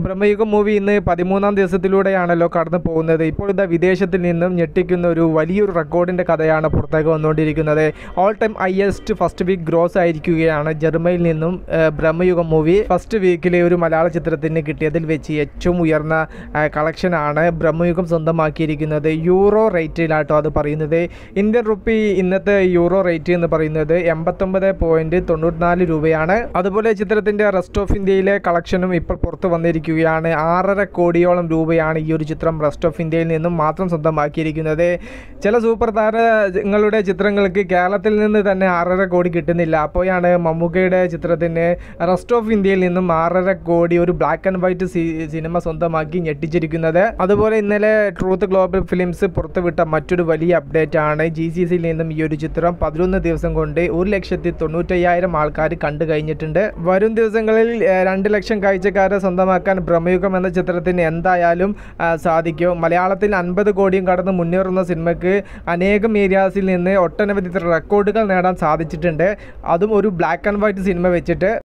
Bramayugam movie ഇന്ന് പതിമൂന്നാം ദിവസത്തിലൂടെയാണല്ലോ കടന്നു പോകുന്നത് ഇപ്പോൾ ഇതാ വിദേശത്തിൽ നിന്നും ഞെട്ടിക്കുന്ന ഒരു വലിയൊരു റെക്കോർഡിൻ്റെ കഥയാണ് പുറത്തേക്ക് വന്നുകൊണ്ടിരിക്കുന്നത് all time highest first week gross ആയിരിക്കുകയാണ് ജർമ്മനിയിൽ നിന്നും ഏഹ്, ബ്രഹ്മയുഗം മൂവി ഫസ്റ്റ് വീക്കിലെ ഒരു മലയാള ചിത്രത്തിന് കിട്ടിയതിൽ വെച്ച് ഏറ്റവും ഉയർന്ന ഏഹ്, കളക്ഷനാണ് ബ്രഹ്മയുഗം സ്വന്തമാക്കിയിരിക്കുന്നത് യൂറോ റേറ്റിലാട്ടോ അത് പറയുന്നത് ഇന്ത്യൻ റുപ്പി ഇന്നത്തെ യൂറോ റേറ്റ് എന്ന് പറയുന്നത് എൺപത്തൊമ്പത് പോയിന്റ് തൊണ്ണൂറ്റിനാല് രൂപയാണ് അതുപോലെ ചിത്രത്തിന്റെ റെസ്റ്റ് ഓഫ് ഇന്ത്യയിലെ കളക്ഷനും ഇപ്പോൾ പുറത്തു വന്നിരിക്കുകയാണ് ആറര കോടിയോളം രൂപയാണ് ഈ ഒരു ചിത്രം റെസ്റ്റ് ഓഫ് ഇന്ത്യയിൽ നിന്നും മാത്രം സ്വന്തമാക്കിയിരിക്കുന്നത് ചില സൂപ്പർ താരങ്ങളുടെ ചിത്രങ്ങൾക്ക് കേരളത്തിൽ നിന്ന് തന്നെ ആറര കോടി കിട്ടുന്നില്ല അപ്പോഴാണ് മമ്മൂക്കയുടെ ചിത്രത്തിന് റെസ്റ്റ് ഓഫ് ഇന്ത്യയിൽ നിന്നും ആറര കോടി ഒരു ബ്ലാക്ക് ആൻഡ് വൈറ്റ് സിനിമ സ്വന്തമാക്കി ഞെട്ടിച്ചിരിക്കുന്നത് അതുപോലെ ഇന്നലെ ട്രൂത്ത് ഗ്ലോബൽ ഫിലിംസ് പുറത്തുവിട്ട മറ്റൊരു വലിയ അപ്ഡേറ്റ് ആണ് ജി സി സിയിൽ നിന്നും ഈ ഒരു ചിത്രം പതിനൊന്ന് ദിവസം കൊണ്ട് ഒരു ലക്ഷത്തി തൊണ്ണൂറ്റയ്യായിരം ആൾക്കാർ കണ്ടു കഴിഞ്ഞിട്ടുണ്ട് വരും ദിവസങ്ങളിൽ ഏഹ്, രണ്ട് ലക്ഷം കാഴ്ചക്കാരെ സ്വന്തമാക്കാൻ ബ്രഹ്മയുഗം എന്ന ചിത്രത്തിന് എന്തായാലും ആ, സാധിക്കും മലയാളത്തിൽ അൻപത് കോടിയും കടന്ന് മുന്നേറുന്ന സിനിമയ്ക്ക് അനേകം ഏരിയാസിൽ നിന്ന് ഒട്ടനവധി റെക്കോർഡുകൾ നേടാൻ സാധിച്ചിട്ടുണ്ട് അതും ഒരു ബ്ലാക്ക് ആൻഡ് വൈറ്റ് സിനിമ വെച്ചിട്ട്